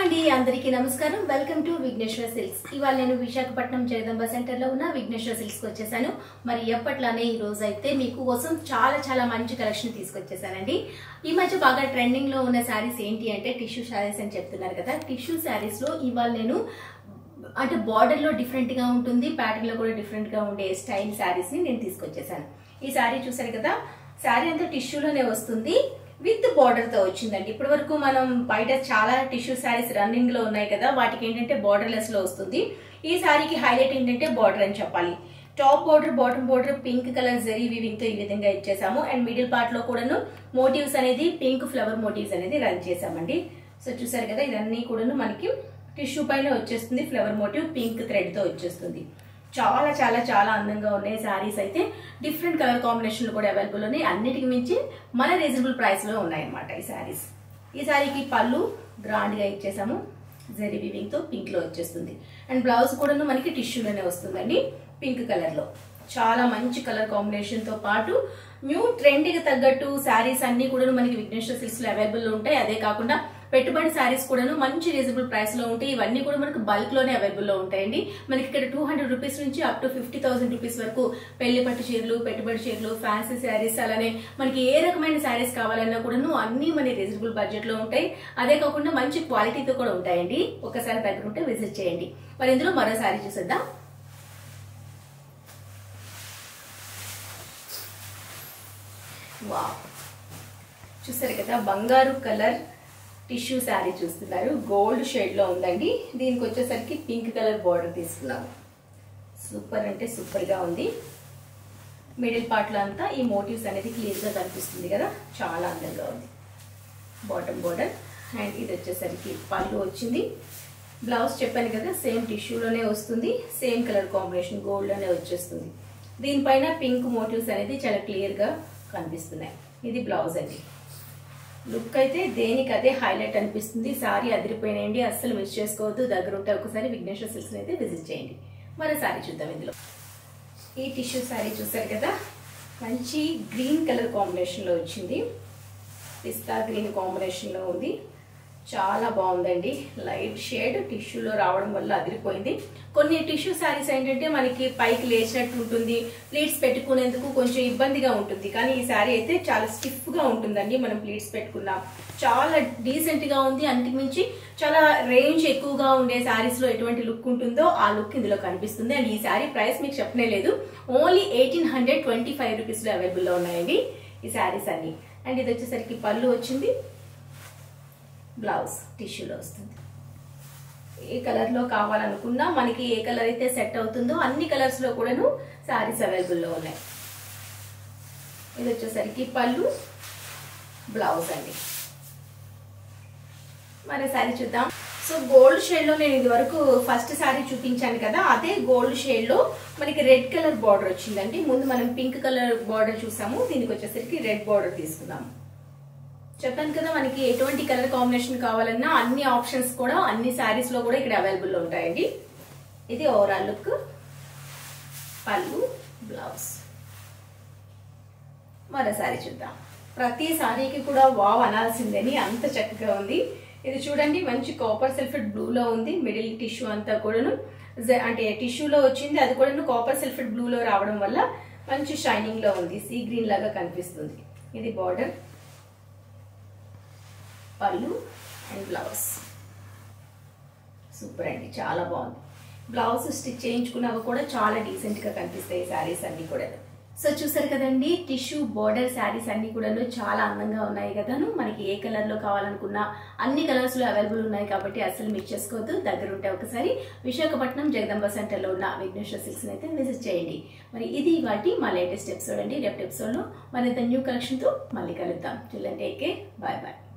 అండి అందరికీ నమస్కారం వెల్కమ్ టు విఘ్నేశ్వర సిల్క్స్ ఇవాళ నేను విశాఖపట్నం జగదంబ సెంటర్ లో ఉన్న విఘ్నేశ్వర సిల్క్స్ కి వచ్చేసాను మరి ఎప్పట్లానే ఈ రోజు అయితే మీకు కోసం చాలా చాలా మంచి కలెక్షన్ తీసుకొచ్చేసానండి ఈ మధ్య బాగా ట్రెండింగ్ లో ఉన్న శారీస్ ఏంటి అంటే టిష్యూ శారీస్ అని చెప్తున్నారు కదా టిష్యూ శారీస్ లో ఇవాళ నేను అంటే బార్డర్ లో డిఫరెంట్ గా ఉంటుంది ప్యాటర్న్ లో కూడా డిఫరెంట్ గా ఉండే స్టైల్ శారీస్ ని నేను తీసుకొచ్చేసాను ఈ శారీ చూసారు కదా శారీ అంతా టిష్యూలోనే వస్తుంది విత్ బార్డర్ తో వచ్చిందండి ఇప్పటి వరకు మనం బయట చాలా టిష్యూ శారీస్ రన్నింగ్ లో ఉన్నాయి కదా వాటికి ఏంటంటే బార్డర్ లెస్ లో వస్తుంది ఈ శారీకి హైలైట్ ఏంటంటే బార్డర్ అని చెప్పాలి top border bottom border pink colour zari weaving తో ఈ విధంగా ఇచ్చేసాము అండ్ మిడిల్ పార్ట్ లో కూడాను మోటివ్స్ అనేది పింక్ ఫ్లవర్ మోటివ్స్ అనేది రన్ చేసామండి సో చూసారు కదా ఇదన్నీ కూడాను మనకి టిష్యూ పైన వచ్చేస్తుంది ఫ్లవర్ మోటివ్ పింక్ థ్రెడ్ తో వచ్చేస్తుంది చాలా చాలా చాలా అందంగా ఉన్నాయి శారీస్ అయితే డిఫరెంట్ కలర్ కాంబినేషన్లు కూడా అవైలబుల్ ఉన్నాయి అన్నిటికి మించి మన రీజనబుల్ ప్రైస్ లో ఉన్నాయి అన్నమాట ఈ శారీస్ ఈ శారీకి పళ్ళు గ్రాండ్ గా ఇచ్చేసాము జరీ వివింగ్ తో పింక్ లో వచ్చేస్తుంది అండ్ బ్లౌజ్ కూడాను మనకి టిష్యూలోనే వస్తుందండి పింక్ కలర్ లో చాలా మంచి కలర్ కాంబినేషన్ తో పాటు న్యూ ట్రెండ్ కి తగ్గట్టు శారీస్ అన్ని కూడా మనకి విఘ్నేశ్వర సిల్క్స్ లో అవైలబుల్ లో ఉంటాయి అదే కాకుండా పెట్టుబడి శారీస్ కూడాను మంచి రీజనబుల్ ప్రైస్ లో ఉంటాయి ఇవన్నీ కూడా మనకు బల్క్ లోనే అవైలబుల్ లో ఉంటాయండి మనకి ఇక్కడ టూ హండ్రెడ్ రూపీస్ నుంచి up to fifty thousand rupees వరకు పెళ్లి పట్టు చీరలు పెట్టుబడి చీరలు ఫ్యాన్సీ శారీస్ అలానే మనకి ఏ రకమైన శారీస్ కావాలన్నా కూడాను అన్ని మన రీజనబుల్ బడ్జెట్ లో ఉంటాయి అదే కాకుండా మంచి క్వాలిటీతో కూడా ఉంటాయండి ఒకసారి దగ్గర ఉంటే విజిట్ చేయండి మరి ఇందులో మరో శారీ చూసేద్దాం వావ్ చూసారు కదా బంగారు కలర్ టిష్యూ శారీ చూస్తున్నారు గోల్డ్ షేడ్ లో ఉందండి దీనికి వచ్చేసరికి పింక్ కలర్ బార్డర్ తీసుకున్నాము సూపర్ అంటే సూపర్ గా ఉంది మిడిల్ పార్ట్ లో అంతా ఈ మోటివ్స్ అనేది క్లియర్ గా కనిపిస్తుంది కదా చాలా అందంగా ఉంది బాటమ్ బార్డర్ అండ్ ఇది వచ్చేసరికి పళ్ళు వచ్చింది బ్లౌజ్ చెప్పాను కదా సేమ్ టిష్యూలోనే వస్తుంది సేమ్ కలర్ కాంబినేషన్ గోల్డ్ లోనే వచ్చేస్తుంది దీనిపైన పింక్ మోటివ్స్ అనేది చాలా క్లియర్ గా కనిపిస్తున్నాయి ఇది బ్లౌజ్ అండి లుక్ అయితే దేనికి అదే హైలైట్ అనిపిస్తుంది సారీ అదిరిపోయినాయండి అస్సలు మిస్ చేసుకోవద్దు దగ్గర ఉంటే ఒకసారి విఘ్నేశ్వర సిల్క్స్ అయితే విజిట్ చేయండి మరో సారీ చూద్దాం ఇందులో ఈ టిష్యూ శారీ చూసారు కదా మంచి గ్రీన్ కలర్ కాంబినేషన్లో వచ్చింది పిస్తా గ్రీన్ కాంబినేషన్లో ఉంది చాలా బాగుందండి లైట్ షేడ్ టిష్యూలో రావడం వల్ల అదిరిపోయింది కొన్ని టిష్యూ శారీస్ ఏంటంటే మనకి పైకి లేచినట్టు ఉంటుంది ప్లీట్స్ పెట్టుకునేందుకు కొంచెం ఇబ్బందిగా ఉంటుంది కానీ ఈ శారీ అయితే చాలా స్టిఫ్ గా ఉంటుందండి మనం ప్లీట్స్ పెట్టుకున్నాం చాలా డీసెంట్ గా ఉంది అన్నిటికి మించి చాలా రేంజ్ ఎక్కువగా ఉండే శారీస్ లో ఎటువంటి లుక్ ఉంటుందో ఆ లుక్ ఇందులో కనిపిస్తుంది అండ్ ఈ శారీ ప్రైస్ మీకు చెప్పనే లేదు only eighteen hundred twenty five rupees లో అవైలబుల్ లో ఉన్నాయండి ఈ శారీస్ అన్ని అండ్ ఇది వచ్చేసరికి పళ్ళు వచ్చింది బ్లౌజ్ టిష్యూలో వస్తుంది ఏ కలర్లో కావాలనుకున్నా మనకి ఏ కలర్ అయితే సెట్ అవుతుందో అన్ని కలర్స్లో కూడాను శారీస్ అవైలబుల్లో ఉన్నాయి ఇది వచ్చేసరికి పళ్ళు బ్లౌజ్ అండి మరి శారీ చూద్దాం సో గోల్డ్ షేడ్లో నేను ఇది వరకు ఫస్ట్ శారీ చూపించాను కదా అదే గోల్డ్ షేడ్లో మనకి రెడ్ కలర్ బార్డర్ వచ్చిందండి ముందు మనం పింక్ కలర్ బార్డర్ చూసాము దీనికి వచ్చేసరికి రెడ్ బార్డర్ తీసుకున్నాము చెప్పాను కదా మనకి ఎటువంటి కలర్ కాంబినేషన్ కావాలన్నా అన్ని ఆప్షన్స్ కూడా అన్ని శారీస్ లో కూడా ఇక్కడ అవైలబుల్ ఉంటాయండి ఇది ఓవరాల్ లుక్ పళ్ళు బ్లౌజ్ మరో శారీ చూద్దాం ప్రతి శారీకి కూడా వావ్ అనాల్సిందని అంత చక్కగా ఉంది ఇది చూడండి మంచి కాపర్ సల్ఫేట్ బ్లూలో ఉంది మిడిల్ టిష్యూ అంతా కూడాను అంటే టిష్యూలో వచ్చింది అది కూడా కాపర్ సల్ఫేట్ బ్లూలో రావడం వల్ల మంచి షైనింగ్ లో ఉంది సీ గ్రీన్ లాగా కనిపిస్తుంది ఇది బార్డర్ పళ్ళు అండ్ బ్లౌజ్ సూపర్ అండి చాలా బాగుంది బ్లౌజ్ స్టిచ్ చేయించుకున్నాక కూడా చాలా డీసెంట్ గా కనిపిస్తాయి శారీస్ అన్ని కూడా సో చూసారు కదండి టిష్యూ బార్డర్ శారీస్ అన్ని కూడాను చాలా అందంగా ఉన్నాయి కదాను మనకి ఏ కలర్ లో కావాలనుకున్నా అన్ని కలర్స్ లో అవైలబుల్ ఉన్నాయి కాబట్టి అసలు మిస్ చేసుకోవద్దు దగ్గర ఉంటే ఒకసారి విశాఖపట్నం జగదంబ సెంటర్ లో ఉన్న విఘ్నేశ్వర సిల్క్స్ అయితే విజిట్ చేయండి మరి ఇది వాటి మా లేటెస్ట్ ఎపిసోడ్ అండి రేపు ఎపిసోడ్ లో మరింత న్యూ కలెక్షన్ తో మళ్ళీ కలుద్దాం చిల్లంటే బాయ్ బాయ్